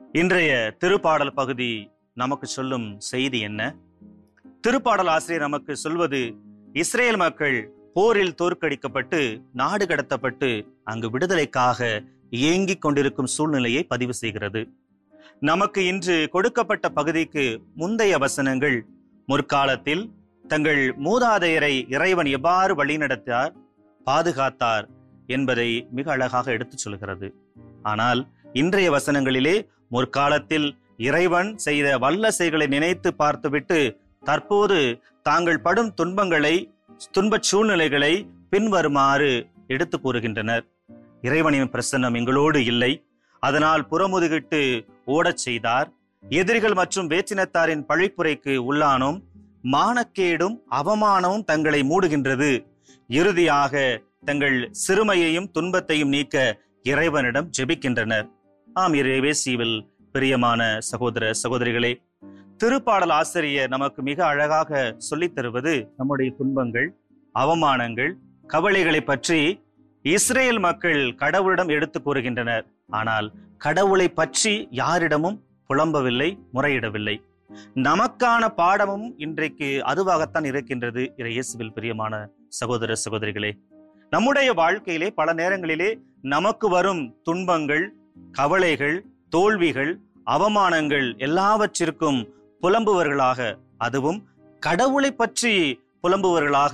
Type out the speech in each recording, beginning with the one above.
இன்றைய திருப்பாடல் பகுதி நமக்கு சொல்லும் செய்தி என்ன திருப்பாடல் ஆசிரியர் நமக்கு சொல்வது இஸ்ரேல் மக்கள் போரில் தோற்கடிக்கப்பட்டு நாடு கடத்தப்பட்டு அங்கு விடுதலைக்காக இயங்கிக் கொண்டிருக்கும் சூழ்நிலையை பதிவு செய்கிறது நமக்கு இன்று கொடுக்கப்பட்ட பகுதிக்கு முந்தைய வசனங்கள் முற்காலத்தில் தங்கள் மூதாதையரை இறைவன் எவ்வாறு வழிநடத்தார் பாதுகாத்தார் என்பதை மிக அழகாக எடுத்துச் சொல்கிறது ஆனால் இன்றைய வசனங்களிலே முற்காலத்தில் இறைவன் செய்த வல்ல செயல்களை நினைத்து பார்த்துவிட்டு தற்போது தாங்கள் படும் துன்பங்களை துன்பச் சூழ்நிலைகளை பின்வருமாறு எடுத்து கூறுகின்றனர் இறைவனின் பிரசன்னம் எங்களோடு இல்லை அதனால் புறமுதுகிட்டு ஓடச் செய்தார் எதிரிகள் மற்றும் வேற்றினத்தாரின் பழிப்புரைக்கு உள்ளானோம் மானக்கேடும் அவமானமும் தங்களை மூடுகின்றது இறுதியாக தங்கள் சிறுமையையும் துன்பத்தையும் நீக்க இறைவனிடம் ஜெபிக்கின்றனர் ஆம் இறைவேசிவில் பிரியமான சகோதர சகோதரிகளே திருப்பாடல் ஆசிரியர் நமக்கு மிக அழகாக சொல்லித் தருவது நம்முடைய துன்பங்கள் அவமானங்கள் கவலைகளை பற்றி இஸ்ரேல் மக்கள் கடவுளிடம் எடுத்து கூறுகின்றனர் ஆனால் கடவுளை பற்றி யாரிடமும் புலம்பவில்லை முறையிடவில்லை நமக்கான பாடமும் இன்றைக்கு அதுவாகத்தான் இருக்கின்றது இயேசுவில் பிரியமான சகோதர சகோதரிகளே நம்முடைய வாழ்க்கையிலே பல நேரங்களிலே நமக்கு வரும் துன்பங்கள் கவலைகள் தோல்விகள் அவமானங்கள் எல்லாவற்றிற்கும் புலம்புவர்களாக அதுவும் கடவுளை பற்றி புலம்புவர்களாக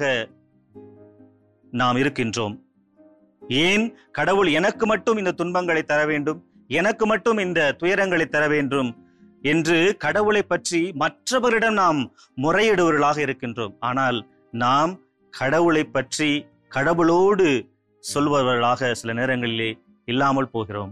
நாம் இருக்கின்றோம் ஏன் கடவுள் எனக்கு மட்டும் இந்த துன்பங்களை தர வேண்டும் எனக்கு மட்டும் இந்த துயரங்களை தர வேண்டும் என்று கடவுளை பற்றி மற்றவரிடம் நாம் முறையிடுவர்களாக இருக்கின்றோம் ஆனால் நாம் கடவுளை பற்றி கடவுளோடு சொல்பவர்களாக சில நேரங்களிலே இல்லாமல் போகிறோம்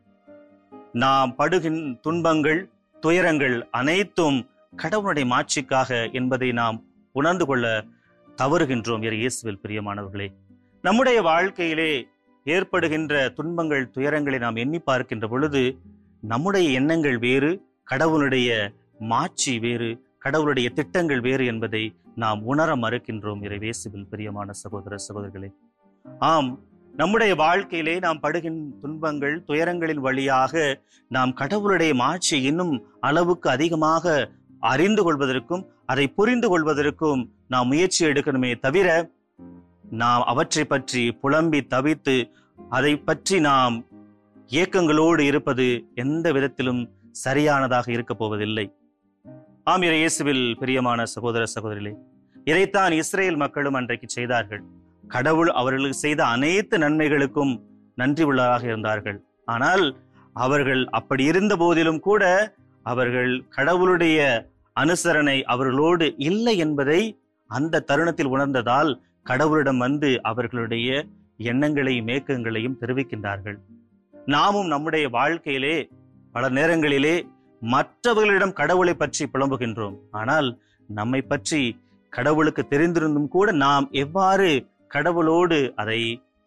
நாம் படுகின் துன்பங்கள் துயரங்கள் அனைத்தும் கடவுளுடைய மாட்சிக்காக என்பதை நாம் உணர்ந்து கொள்ள தவறுகின்றோம் இறை இயேசுவில் பிரியமானவர்களே நம்முடைய வாழ்க்கையிலே ஏற்படுகின்ற துன்பங்கள் துயரங்களை நாம் எண்ணி பார்க்கின்ற பொழுது நம்முடைய எண்ணங்கள் வேறு கடவுளுடைய மாட்சி வேறு கடவுளுடைய திட்டங்கள் வேறு என்பதை நாம் உணர மறுக்கின்றோம் இறைவேசுவில் பிரியமான சகோதர சகோதரிகளே ஆம் நம்முடைய வாழ்க்கையிலே நாம் படுகின்ற துன்பங்கள் துயரங்களின் வழியாக நாம் கடவுளுடைய மாட்சி இன்னும் அளவுக்கு அதிகமாக அறிந்து கொள்வதற்கும் அதை புரிந்து கொள்வதற்கும் நாம் முயற்சி எடுக்கணுமே தவிர நாம் அவற்றை பற்றி புலம்பி தவித்து அதை பற்றி நாம் ஏக்கங்களோடு இருப்பது எந்த விதத்திலும் சரியானதாக இருக்க போவதில்லை ஆம் இறை இயேசுவில் பிரியமான சகோதர சகோதரிகளே இதைத்தான் இஸ்ரேல் மக்களும் அன்றைக்கு செய்தார்கள் கடவுள் அவர்களுக்கு செய்த அனைத்து நன்மைகளுக்கும் நன்றி உள்ளதாக இருந்தார்கள் ஆனால் அவர்கள் அப்படி இருந்த போதிலும் கூட அவர்கள் கடவுளுடைய அனுசரணை அவர்களோடு இல்லை என்பதை அந்த தருணத்தில் உணர்ந்ததால் கடவுளிடம் வந்து அவர்களுடைய எண்ணங்களையும் ஏக்கங்களையும் தெரிவிக்கின்றார்கள் நாமும் நம்முடைய வாழ்க்கையிலே பல நேரங்களிலே மற்றவர்களிடம் கடவுளை பற்றி புலம்புகின்றோம் ஆனால் நம்மை பற்றி கடவுளுக்கு தெரிந்திருந்தும் கூட நாம் எவ்வாறு கடவுளோடு அதை